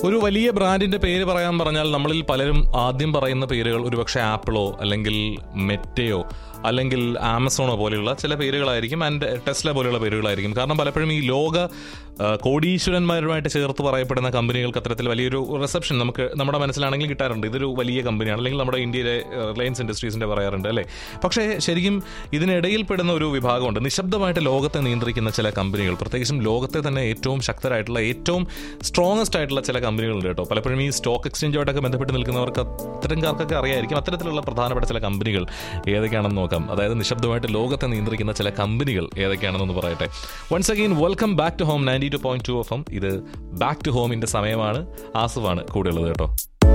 ഒരു വലിയ ബ്രാൻഡിന്റെ പേര് പറയാൻ പറഞ്ഞാൽ നമ്മളിൽ പലരും ആദ്യം പറയുന്ന പേരുകൾ ഒരുപക്ഷെ ആപ്പിളോ അല്ലെങ്കിൽ മെറ്റയോ അല്ലെങ്കിൽ ആമസോണോ പോലെയുള്ള ചില പേരുകളായിരിക്കും ആൻഡ് ടെസ്ല പോലെയുള്ള പേരുകളായിരിക്കും കാരണം പലപ്പോഴും ഈ ലോക ആ, കോടീശ്വരന്മാരുമായിട്ട് ചേർത്ത് പറയപ്പെടുന്ന കമ്പനികൾക്ക് അത്തരത്തിൽ വലിയൊരു റിസപ്ഷൻ നമുക്ക് നമ്മുടെ മനസ്സിലാണെങ്കിൽ കിട്ടാറുണ്ട് ഇതൊരു വലിയ കമ്പനിയാണ് അല്ലെങ്കിൽ നമ്മുടെ ഇന്ത്യയിലെ റിലയൻസ് ഇൻഡസ്ട്രീസിന്റെ പറയാറുണ്ട് അല്ലേ പക്ഷേ ശരിക്കും ഇതിനിടയിൽ പെടുന്ന ഒരു വിഭാഗമുണ്ട് നിശബ്ദമായിട്ട് ലോകത്തെ നിയന്ത്രിക്കുന്ന ചില കമ്പനികൾ പ്രത്യേകിച്ചും ലോകത്തെ തന്നെ ഏറ്റവും ശക്തരായിട്ടുള്ള ഏറ്റവും സ്ട്രോങ്ങസ്റ്റ് ആയിട്ടുള്ള ചില കമ്പനികളുണ്ട് കേട്ടോ പലപ്പോഴും ഈ സ്റ്റോക്ക് എക്സ്ചേഞ്ചുമായിട്ടൊക്കെ ബന്ധപ്പെട്ട് നിൽക്കുന്നവർക്ക് അത്തരംകാർക്കൊക്കെ അറിയായിരിക്കും അത്തരത്തിലുള്ള പ്രധാനപ്പെട്ട ചില കമ്പനികൾ ഏതൊക്കെയാണെന്ന് നോക്കാം അതായത് നിശബ്ദമായിട്ട് ലോകത്തെ നിയന്ത്രിക്കുന്ന ചില കമ്പനികൾ ഏതൊക്കെയാണെന്നൊന്ന് പറയട്ടെ once again welcome back to home ninety two point two F M ഇത് ബാക്ക് ടു ഹോമിന്റെ സമയമാണ് ആസുവാണ് കൂടെയുള്ളത് കേട്ടോ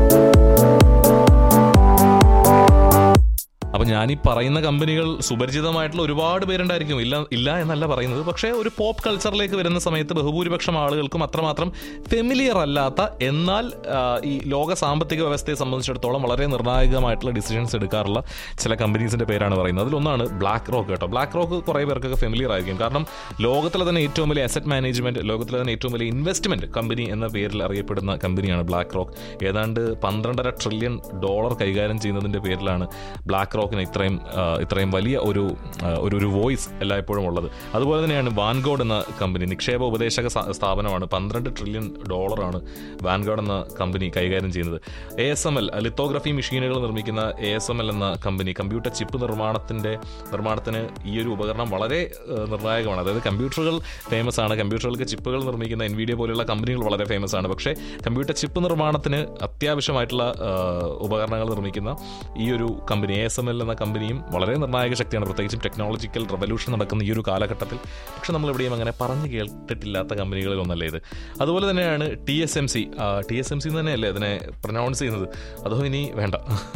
അപ്പൊ ഞാൻ ഈ പറയുന്ന കമ്പനികൾ സുപരിചിതമായിട്ടുള്ള ഒരുപാട് പേരുണ്ടായിരിക്കും ഇല്ല ഇല്ല എന്നല്ല പറയുന്നത് പക്ഷേ ഒരു പോപ്പ് കൾച്ചറിലേക്ക് വരുന്ന സമയത്ത് ബഹുഭൂരിപക്ഷം ആളുകൾക്കും അത്രമാത്രം ഫെമിലിയർ അല്ലാത്ത എന്നാൽ ആ, ഈ ലോക സാമ്പത്തിക വ്യവസ്ഥയെ സംബന്ധിച്ചിടത്തോളം വളരെ നിർണായകമായിട്ടുള്ള ഡിസിഷൻസ് എടുക്കാറുള്ള ചില കമ്പനീസിന്റെ പേരാണ് പറയുന്നത് അതിലൊന്നാണ് ബ്ലാക്ക് റോക്ക് കേട്ടോ ബ്ലാക്ക് റോക്ക് കുറേ പേർക്കൊക്കെ ഫെമിലിയർ ആയിരിക്കും കാരണം ലോകത്തിലെ തന്നെ ഏറ്റവും വലിയ അസറ്റ് മാനേജ്മെന്റ് ലോകത്തിലെ തന്നെ ഏറ്റവും വലിയ ഇൻവെസ്റ്റ്മെന്റ് കമ്പനി എന്ന പേരിൽ അറിയപ്പെടുന്ന കമ്പനിയാണ് ബ്ലാക്ക് റോക്ക് ഏതാണ്ട് പന്ത്രണ്ടര ട്രില്യൺ ഡോളർ കൈകാര്യം ചെയ്യുന്നതിന്റെ പേരിലാണ് ബ്ലാക്ക് റോക്കിന് ഇത്രയും ആ, ഇത്രയും വലിയ ഒരു ആ, ഒരു ഒരു വോയിസ് എല്ലായ്പ്പോഴും ഉള്ളത് അതുപോലെ തന്നെയാണ് വാൻഗോഡ് എന്ന കമ്പനി നിക്ഷേപ ഉപദേശക സ- സ്ഥാപനമാണ് പന്ത്രണ്ട് ട്രില്യൺ ഡോളറാണ് വാൻഗോഡ് എന്ന കമ്പനി കൈകാര്യം ചെയ്യുന്നത് A S M L lithography മെഷീനുകൾ നിർമ്മിക്കുന്ന എ എസ് എം എൽ എന്ന കമ്പനി കമ്പ്യൂട്ടർ ചിപ്പ് നിർമ്മാണത്തിന്റെ നിർമ്മാണത്തിന് ഈ ഒരു ഉപകരണം വളരെ ആ, നിർണായകമാണ് അതായത് കമ്പ്യൂട്ടറുകൾ ഫേമസ് ആണ് കമ്പ്യൂട്ടറുകൾക്ക് ചിപ്പുകൾ നിർമ്മിക്കുന്ന എൻവിഡിയ പോലെയുള്ള കമ്പനികൾ വളരെ ഫേമസ് ആണ് പക്ഷേ കമ്പ്യൂട്ടർ ചിപ്പ് നിർമ്മാണത്തിന് അത്യാവശ്യമായിട്ടുള്ള ആ, ഉപകരണങ്ങൾ നിർമ്മിക്കുന്ന ഈ ഒരു കമ്പനി എ എസ് എം എൽ എന്ന കമ്പനിയും വളരെ നിർണായക ശക്തിയാണ് പ്രത്യേകിച്ചും ടെക്നോളജിക്കൽ റെവല്യൂഷൻ നടക്കുന്ന ഈ ഒരു കാലഘട്ടത്തിൽ പക്ഷെ നമ്മൾ എവിടെയും അങ്ങനെ പറഞ്ഞു കേട്ടിട്ടില്ലാത്ത കമ്പനികളിൽ ഒന്നല്ലേ ഇത് അതുപോലെ തന്നെയാണ് T S M C T S M C തന്നെയല്ലേ അതിനെ പ്രൊനൗൺസ് ചെയ്യുന്നത് അതോ ഇനി വേണ്ട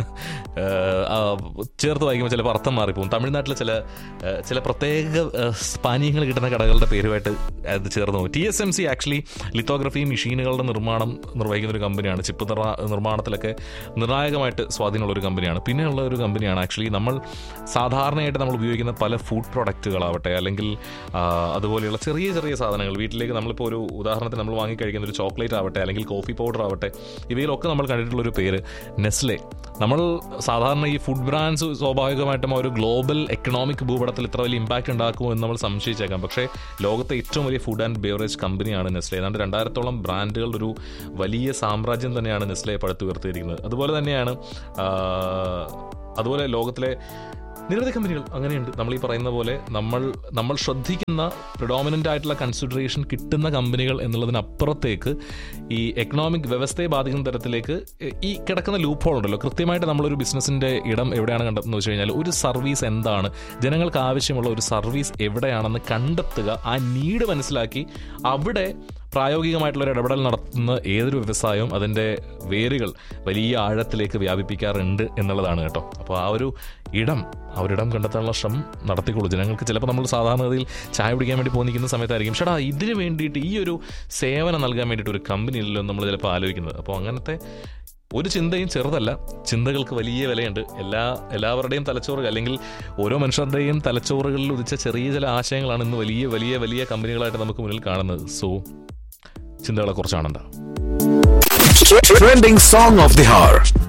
ആ, ചേർത്ത് വായിക്കുമ്പോൾ ചിലപ്പോൾ അർത്ഥം മാറിപ്പോകും തമിഴ്നാട്ടിലെ ചില ആ, ചില പ്രത്യേക ആ, പാനീയങ്ങൾ കിട്ടുന്ന കടകളുടെ പേരുമായിട്ട് അത് ചേർന്ന് പോകും T S M C actually lithography മെഷീനുകളുടെ നിർമ്മാണം നിർവഹിക്കുന്ന ഒരു കമ്പനിയാണ് ചിപ്പ് നിർമ്മാ- നിർമ്മാണത്തിലൊക്കെ നിർണായകമായിട്ട് സ്വാധീനമുള്ള ഒരു കമ്പനിയാണ് പിന്നെയുള്ള ഒരു കമ്പനിയാണ് ആക്ച്വലി നമ്മൾ സാധാരണയായിട്ട് നമ്മൾ ഉപയോഗിക്കുന്ന പല ഫുഡ് പ്രൊഡക്റ്റുകളാവട്ടെ അല്ലെങ്കിൽ ആ, അതുപോലെയുള്ള ചെറിയ ചെറിയ സാധനങ്ങൾ വീട്ടിലേക്ക് നമ്മളിപ്പോൾ ഒരു ഉദാഹരണത്തിന് നമ്മൾ വാങ്ങി കഴിക്കുന്ന ഒരു ചോക്ലേറ്റ് ആവട്ടെ അല്ലെങ്കിൽ കോഫി പൗഡർ ആവട്ടെ ഇവയിലൊക്കെ നമ്മൾ കണ്ടിട്ടുള്ള ഒരു പേര് നെസ്ലെ നമ്മൾ സാധാരണ ഈ ഫുഡ് ബ്രാൻഡ്സ് സ്വാഭാവികമായിട്ടും ആ ഒരു ഗ്ലോബൽ എക്കണോമിക് ഭൂപടത്തിൽ ഇത്ര വലിയ ഇമ്പാക്റ്റ് ഉണ്ടാക്കുമോ എന്ന് നമ്മൾ സംശയിച്ചേക്കാം പക്ഷേ ലോകത്തെ ഏറ്റവും വലിയ ഫുഡ് ആൻഡ് ബേവറേജ് കമ്പനിയാണ് നെസ്ലെ ഏതാണ്ട് രണ്ടായിരത്തോളം ബ്രാൻഡുകളുടെ ഒരു വലിയ സാമ്രാജ്യം തന്നെയാണ് നെസ്ലെ പടുത്തുയർത്തിയിരിക്കുന്നത് അതുപോലെ തന്നെയാണ് ആ, അതുപോലെ ലോകത്തിലെ നിരവധി കമ്പനികൾ അങ്ങനെയുണ്ട് നമ്മൾ ഈ പറയുന്ന പോലെ നമ്മൾ നമ്മൾ ശ്രദ്ധിക്കുന്ന പ്രിഡോമിനൻ്റ് ആയിട്ടുള്ള കൺസിഡറേഷൻ കിട്ടുന്ന കമ്പനികൾ എന്നുള്ളതിനപ്പുറത്തേക്ക് ഈ എക്കണോമിക് വ്യവസ്ഥയെ ബാധിക്കുന്ന തരത്തിലേക്ക് ഈ കിടക്കുന്ന ലൂപ്പ് ഹോൾ ഉണ്ടല്ലോ കൃത്യമായിട്ട് നമ്മളൊരു ബിസിനസ്സിൻ്റെ ഇടം എവിടെയാണ് കണ്ടെത്തുന്നത് വെച്ച് കഴിഞ്ഞാൽ ഒരു സർവീസ് എന്താണ് ജനങ്ങൾക്ക് ആവശ്യമുള്ള ഒരു സർവീസ് എവിടെയാണെന്ന് കണ്ടെത്തുക ആ നീഡ് മനസ്സിലാക്കി അവിടെ പ്രായോഗികമായിട്ടുള്ള ഒരു ഇടപെടൽ നടത്തുന്ന ഏതൊരു വ്യവസായവും അതിൻ്റെ വേരുകൾ വലിയ ആഴത്തിലേക്ക് വ്യാപിപ്പിക്കാറുണ്ട് എന്നുള്ളതാണ് കേട്ടോ അപ്പോൾ ആ ഒരു ഇടം ആ ഒരു ഇടം കണ്ടെത്താനുള്ള ശ്രമം നടത്തിക്കോളൂ ജനങ്ങൾക്ക് ചിലപ്പോൾ നമ്മൾ സാധാരണഗതിയിൽ ചായ കുടിക്കാൻ വേണ്ടി പോകുന്ന സമയത്തായിരിക്കും ഷടാ ഇതിന് വേണ്ടിയിട്ട് ഈ ഒരു സേവനം നൽകാൻ വേണ്ടിയിട്ട് ഒരു കമ്പനി ഇല്ലല്ലോ എന്ന് നമ്മൾ ചിലപ്പോൾ ആലോചിക്കുന്നത് അപ്പോൾ അങ്ങനത്തെ ഒരു ചിന്തയും ചെറുതല്ല ചിന്തകൾക്ക് വലിയ വിലയുണ്ട് എല്ലാ എല്ലാവരുടെയും തലച്ചോറ് അല്ലെങ്കിൽ ഓരോ മനുഷ്യരുടെയും തലച്ചോറുകളിൽ ഉദിച്ച ചെറിയ ചില ആശയങ്ങളാണ് ഇന്ന് വലിയ വലിയ വലിയ കമ്പനികളായിട്ട് നമുക്ക് മുന്നിൽ കാണുന്നത് സോ ചിന്തകളെ കുറിച്ചാണെന്താ Trending song of the hour.